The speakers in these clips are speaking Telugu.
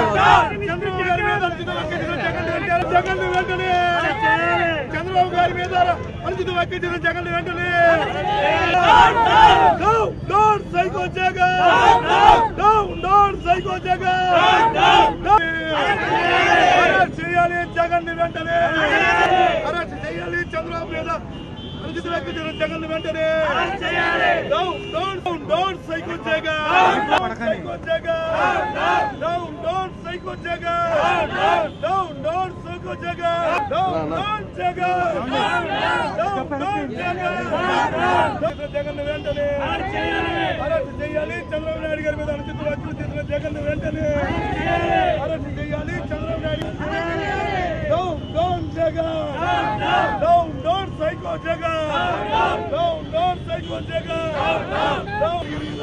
చంద్రబాబు గారి మీద అనుచిత వ్యాఖ్యలు చేసిన జగన్ జగన్ వెంటనే చంద్రబాబు గారి మీద అనుచిత వ్యాఖ్యలు చేసిన జగన్ వెంటనే No, don't psycho Jagan No, don't psycho Jagan arrest చేయాలి జగన్ వెంటనే అరెస్ట్ చేయాలి చంద్రబాబు మీద అనుచిత వ్యాఖ్యలు చేసిన జగన్ వెంటనే Don't, don't, don't psycho Jagan psycho Jagan Don't, don't psycho Jagan Don't, don't psycho Jagan Don't, don't Jagan Don't, don't Jagan Jagan వెంటనే అరెస్ట్ చేయాలి చంద్రబాబు నాయుడు గారి మీద అనుచిత వ్యాఖ్యలు చేసిన జగన్ వెంటనే అరెస్ట్ చేయాలి Chandrababu Naidu Don't, don't Jagan Don't, don't psycho Jagan Don't, don't psycho Jagan Don't,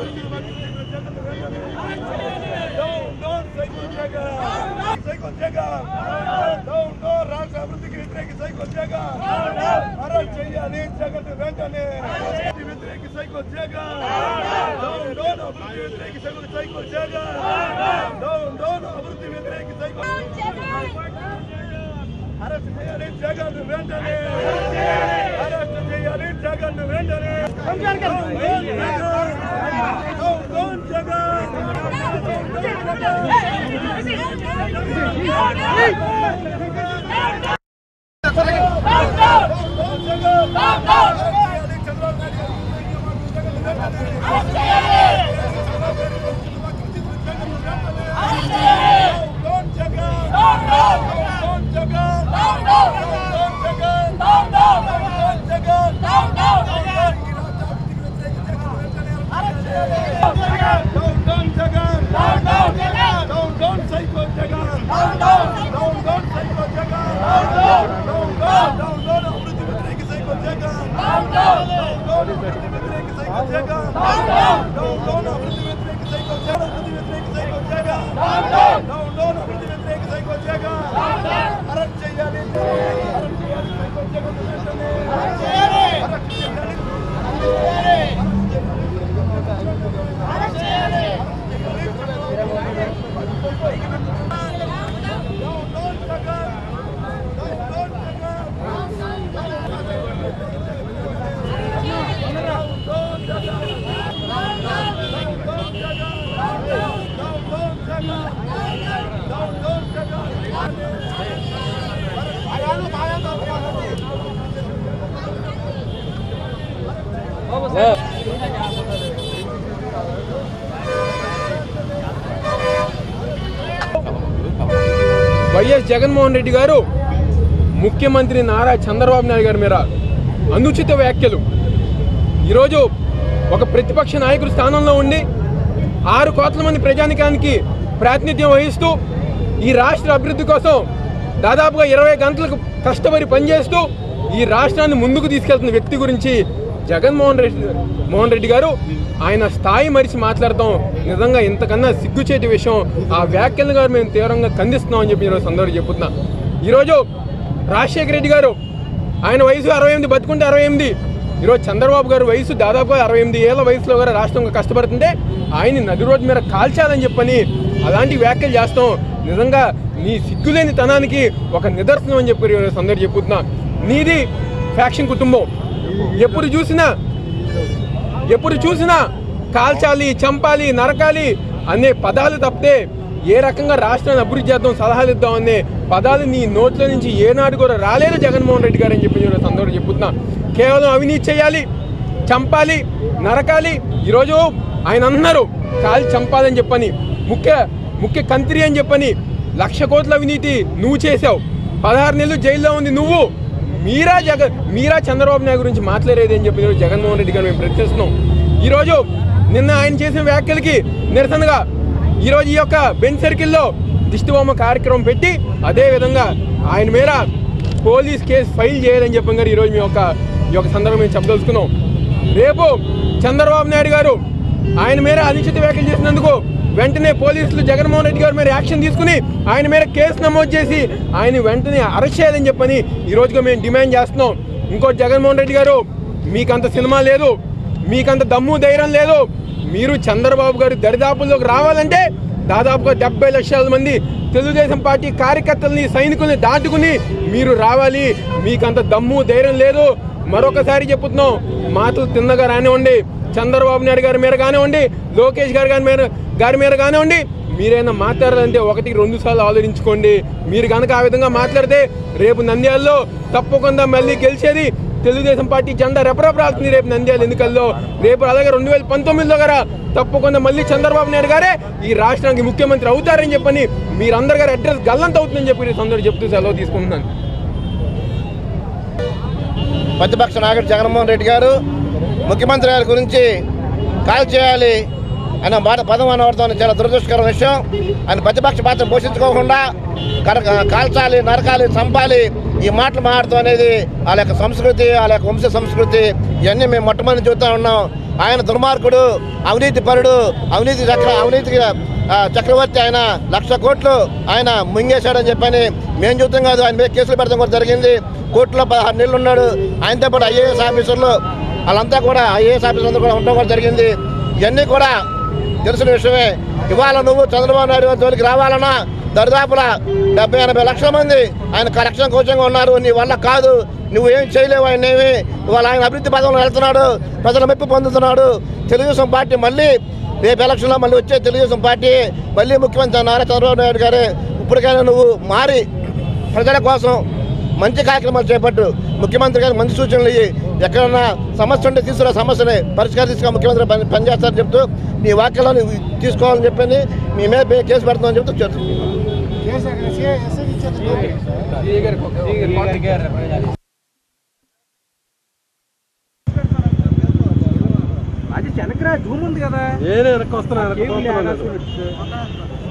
Don't, don't psycho Jagan Psycho Jagan Don't, don't రాష్ట్ర అభివృద్ధికి వ్యతిరేక సైకో జగన్ అరెస్ట్ చేయాలి జగన్ వెంటనే అభివృద్ధి వ్యతిరేక సైకో జగన్ Don't, don't అభివృద్ధి వ్యతిరేక psycho psycho Jagan Don't, don't అభివృద్ధి వ్యతిరేక సైకో అరెస్ట్ చేయాలి జగన్ వెంటనే అరెస్ట్ చేయాలి జగన్ వెంటనే Don't, don't జగన్ అరెస్ట్ చేయాలి అరెస్ట్ చేయాలి సైకో జగన్ వెంటనే అరెస్ట్ చేయాలి వైఎస్ జగన్మోహన్ రెడ్డి గారు ముఖ్యమంత్రి నారా చంద్రబాబు నాయుడు గారి మీద అనుచిత వ్యాఖ్యలు ఈరోజు ఒక ప్రతిపక్ష నాయకుడి స్థానంలో ఉండి ఆరు కోట్ల మంది ప్రజానికానికి ప్రాతినిధ్యం వహిస్తూ ఈ రాష్ట్ర అభివృద్ధి కోసం దాదాపుగా ఇరవై గంటలకు కష్టపడి పనిచేస్తూ ఈ రాష్ట్రాన్ని ముందుకు తీసుకెళ్తున్న వ్యక్తి గురించి జగన్మోహన్ రెడ్డి మోహన్ రెడ్డి గారు ఆయన స్థాయి మరిచి మాట్లాడటం నిజంగా ఇంతకన్నా సిగ్గుచేటి విషయం ఆ వ్యాఖ్యలను గారు మేము తీవ్రంగా ఖండిస్తున్నామని చెప్పి ఈరోజు సందర్భం చెప్పుతున్నా ఈరోజు రాజశేఖర రెడ్డి గారు ఆయన వయసు అరవై ఎనిమిది బతుకుంటే అరవై ఎనిమిది ఈరోజు చంద్రబాబు గారు వయసు దాదాపుగా అరవై ఎనిమిది ఏళ్ళ వయసులో కూడా రాష్ట్రం కష్టపడుతుంటే ఆయన్ని నది రోడ్డు మీద కాల్చాలని చెప్పని అలాంటి వ్యాఖ్యలు చేస్తాం నిజంగా నీ సిగ్గులేని తనానికి ఒక నిదర్శనం అని చెప్పి ఈరోజు అందరు చెప్పుతున్నా నీది ఫ్యాక్షన్ కుటుంబం ఎప్పుడు చూసినా ఎప్పుడు చూసినా కాల్చాలి చంపాలి నరకాలి అనే పదాలు తప్పితే ఏ రకంగా రాష్ట్రాన్ని అభివృద్ధి చేద్దాం సలహాలు ఇద్దాం అనే పదాలు నీ నోట్ల నుంచి ఏనాడు కూడా రాలేదు జగన్మోహన్ రెడ్డి గారు అని చెప్పి నేను సందర్భం చెప్పుతున్నా కేవలం అవినీతి చేయాలి చంపాలి నరకాలి ఈరోజు ఆయన అన్నారు కాలి చంపాలని చెప్పని ముఖ్య ముఖ్య కంత్రి అని చెప్పని లక్ష కోట్ల అవినీతి నువ్వు చేసావు పదహారు నెలలు జైల్లో ఉంది నువ్వు మీరా జగ మీరా చంద్రబాబు నాయుడు గురించి మాట్లాడేది అని చెప్పి ఈరోజు జగన్మోహన్ రెడ్డి గారు మేము ప్రశ్నిస్తున్నాం ఈరోజు నిన్న ఆయన చేసిన వ్యాఖ్యలకి నిరసనగా ఈరోజు ఈ యొక్క బెంచ్ సర్కిల్లో దిష్టిబొమ్మ కార్యక్రమం పెట్టి అదే విధంగా ఆయన మీద పోలీస్ కేసు ఫైల్ చేయాలని చెప్పి గారు ఈరోజు మీ యొక్క ఈ యొక్క సందర్భం మేము చెప్పదలుచుకున్నాం రేపు చంద్రబాబు నాయుడు గారు ఆయన మీద అనుచిత వ్యాఖ్యలు చేసినందుకు వెంటనే పోలీసులు జగన్మోహన్ రెడ్డి గారి మీద యాక్షన్ తీసుకుని ఆయన మీద కేసు నమోదు చేసి ఆయన వెంటనే అరెస్ట్ చేయాలని చెప్పని ఈ రోజుగా మేము డిమాండ్ చేస్తున్నాం ఇంకోటి జగన్మోహన్ రెడ్డి గారు మీకంత సినిమా లేదు మీకంత దమ్ము ధైర్యం లేదు మీరు చంద్రబాబు గారి దరిదాపుల్లోకి రావాలంటే దాదాపుగా డెబ్బై లక్షల మంది తెలుగుదేశం పార్టీ కార్యకర్తల్ని సైనికుల్ని దాటుకుని మీరు రావాలి మీకంత దమ్ము ధైర్యం లేదు మరొకసారి చెప్తున్నాం మాటలు తిన్నగా రానివ్వండి చంద్రబాబు నాయుడు గారి మీద కానివ్వండి లోకేష్ గారి గారి మీద గారి మీద కానివ్వండి మీరైనా మాట్లాడాలంటే ఒకటికి రెండు సార్లు ఆలోచించుకోండి మీరు కనుక ఆ విధంగా మాట్లాడితే రేపు నంద్యాలలో తప్పకుండా మళ్ళీ గెలిచేది తెలుగుదేశం పార్టీ జెండా రెపరెపరాడుతుంది రేపు నంద్యాల ఎన్నికల్లో రేపు అలాగే రెండు వేల పంతొమ్మిదిలో గారా తప్పకుండా మళ్ళీ చంద్రబాబు నాయుడు గారే ఈ రాష్ట్రానికి ముఖ్యమంత్రి అవుతారని చెప్పని మీరందరి గారి అడ్రస్ గల్లంత అవుతుందని చెప్పి ఈ సందర్భంగా చెప్తూ సెలవు తీసుకుంటున్నాను ప్రతిపక్ష నాయకుడు జగన్మోహన్ రెడ్డి గారు ముఖ్యమంత్రి గారి గురించి కాల్ చేయాలి అనే మాట పదం అనవడతాం చాలా దురదృష్టకర విషయం ఆయన ప్రతిపక్ష పాత్ర పోషించుకోకుండా కర కాల్చాలి నరకాలి చంపాలి ఈ మాటలు మాట్లాడతాం అనేది వాళ్ళ యొక్క సంస్కృతి వాళ్ళ యొక్క వంశ సంస్కృతి ఇవన్నీ మేము మొట్టమొదటి చూస్తూ ఉన్నాం ఆయన దుర్మార్గుడు అవినీతి పరుడు అవినీతి చక్ర అవినీతి ఆ, చక్రవర్తి ఆయన లక్ష కోట్లు ఆయన మింగేశాడని చెప్పని మేము చూస్తాం కాదు ఆయన మీద కేసులు పెడతాం కూడా జరిగింది కోర్టులో పదహారు నెలలు ఉన్నాడు ఆయనతో పాటు ఐఏఎస్ ఆఫీసర్లు వాళ్ళంతా కూడా ఐఏఎస్ ఆఫీసర్లు కూడా ఉండడం కూడా జరిగింది ఇవన్నీ కూడా తెలిసిన విషయమే ఇవాళ నువ్వు చంద్రబాబు నాయుడు గారి జోలికి రావాలన్నా దరిదాపుల డెబ్బై ఎనభై లక్షల మంది ఆయన కరెక్షన్ కోచంగా ఉన్నారు నీ వల్ల కాదు నువ్వు ఏం చేయలేవు ఆయన ఏమి ఇవాళ ఆయన అభివృద్ధి పదంలో వెళ్తున్నాడు ప్రజల మెప్పు పొందుతున్నాడు తెలుగుదేశం పార్టీ మళ్ళీ రేపు ఎలక్షన్లో మళ్ళీ వచ్చే తెలుగుదేశం పార్టీ మళ్ళీ ముఖ్యమంత్రి నారా చంద్రబాబు నాయుడు గారు ఇప్పటికైనా నువ్వు మారి ప్రజల కోసం మంచి కార్యక్రమాలు చేపట్టు ముఖ్యమంత్రి గారికి మంచి సూచనలు ఇయ్యి ఎక్కడన్నా సమస్య ఉంటే తీసుకురా సమస్యని పరిష్కారం తీసుకురా ముఖ్యమంత్రి పని పనిచేస్తారని చెప్తూ నీ వాక్యాలను నువ్వు తీసుకోవాలని చెప్పని మీ మీద మే- కేసు పెడతామని చెప్తూ చెప్తున్నాను అది వెనకరా జూమ్ ఉంది కదా నేనే వెనక్కి వస్తున్నాను కేబుల్ ఆకాశం